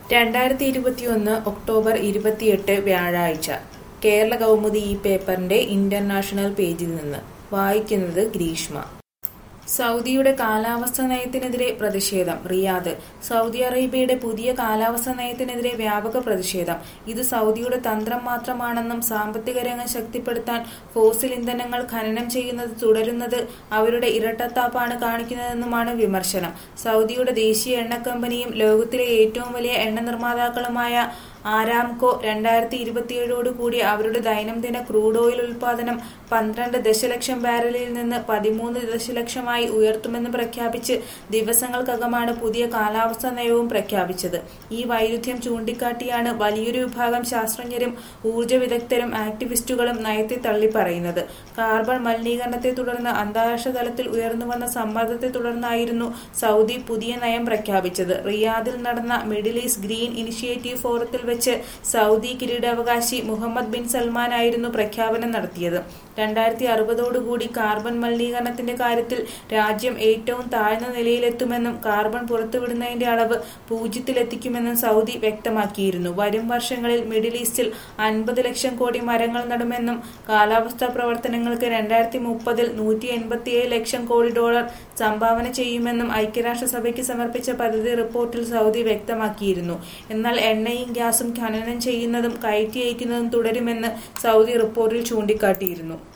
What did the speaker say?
രണ്ടായിരത്തി ഇരുപത്തിയൊന്ന് ഒക്ടോബർ ഇരുപത്തിയെട്ട് വ്യാഴാഴ്ച കേരള കൗമുദി ഈ പേപ്പറിന്റെ ഇന്റർനാഷണൽ പേജിൽ നിന്ന് വായിക്കുന്നത് ഗ്രീഷ്മ സൗദിയുടെ കാലാവസ്ഥ നയത്തിനെതിരെ പ്രതിഷേധം റിയാദ് സൗദി അറേബ്യയുടെ പുതിയ കാലാവസ്ഥ നയത്തിനെതിരെ വ്യാപക പ്രതിഷേധം ഇത് സൗദിയുടെ തന്ത്രം മാത്രമാണെന്നും സാമ്പത്തിക രംഗം ശക്തിപ്പെടുത്താൻ ഫോസിൽ ഇന്ധനങ്ങൾ ഖനനം ചെയ്യുന്നത് തുടരുന്നത് അവരുടെ ഇരട്ടത്താപ്പാണ് കാണിക്കുന്നതെന്നുമാണ് വിമർശനം സൗദിയുടെ ദേശീയ എണ്ണ കമ്പനിയും ലോകത്തിലെ ഏറ്റവും വലിയ എണ്ണ നിർമ്മാതാക്കളുമായ ആരാംകോ രണ്ടായിരത്തി ഇരുപത്തിയേഴോടുകൂടി അവരുടെ ദൈനംദിന ക്രൂഡ് ഓയിൽ ഉൽപാദനം പന്ത്രണ്ട് ദശലക്ഷം ബാരലിൽ നിന്ന് പതിമൂന്ന് ദശലക്ഷമായി ഉയർത്തുമെന്ന് പ്രഖ്യാപിച്ച് ദിവസങ്ങൾക്കകമാണ് പുതിയ കാലാവസ്ഥാ നയവും പ്രഖ്യാപിച്ചത് ഈ വൈരുദ്ധ്യം ചൂണ്ടിക്കാട്ടിയാണ് വലിയൊരു വിഭാഗം ശാസ്ത്രജ്ഞരും ഊർജ്ജ വിദഗ്ധരും ആക്ടിവിസ്റ്റുകളും നയത്തെ തള്ളിപ്പറയുന്നത് കാർബൺ മലിനീകരണത്തെ തുടർന്ന് അന്താരാഷ്ട്ര തലത്തിൽ ഉയർന്നുവന്ന സമ്മർദ്ദത്തെ തുടർന്നായിരുന്നു സൗദി പുതിയ നയം പ്രഖ്യാപിച്ചത് റിയാദിൽ നടന്ന മിഡിൽ ഈസ്റ്റ് ഗ്രീൻ ഇനിഷ്യേറ്റീവ് ഫോറത്തിൽ വെച്ച് സൗദി കിരീടാവകാശി മുഹമ്മദ് ബിൻ സൽമാൻ ആയിരുന്നു പ്രഖ്യാപനം നടത്തിയത് രണ്ടായിരത്തി അറുപതോടുകൂടി കാർബൺ മലിനീകരണത്തിന്റെ കാര്യത്തിൽ രാജ്യം ഏറ്റവും താഴ്ന്ന നിലയിലെത്തുമെന്നും കാർബൺ പുറത്തുവിടുന്നതിന്റെ അളവ് പൂജ്യത്തിലെത്തിക്കുമെന്നും സൗദി വ്യക്തമാക്കിയിരുന്നു വരും വർഷങ്ങളിൽ മിഡിൽ ഈസ്റ്റിൽ അൻപത് ലക്ഷം കോടി മരങ്ങൾ നടുമെന്നും കാലാവസ്ഥാ പ്രവർത്തനങ്ങൾക്ക് രണ്ടായിരത്തി മുപ്പതിൽ നൂറ്റി എൺപത്തിയേഴ് ലക്ഷം കോടി ഡോളർ സംഭാവന ചെയ്യുമെന്നും ഐക്യരാഷ്ട്രസഭയ്ക്ക് സമർപ്പിച്ച പദ്ധതി റിപ്പോർട്ടിൽ സൗദി വ്യക്തമാക്കിയിരുന്നു എന്നാൽ എണ്ണയും ഗ്യാസും ഖനനം ചെയ്യുന്നതും കയറ്റി അയക്കുന്നതും തുടരുമെന്ന് സൗദി റിപ്പോർട്ടിൽ ചൂണ്ടിക്കാട്ടിയിരുന്നു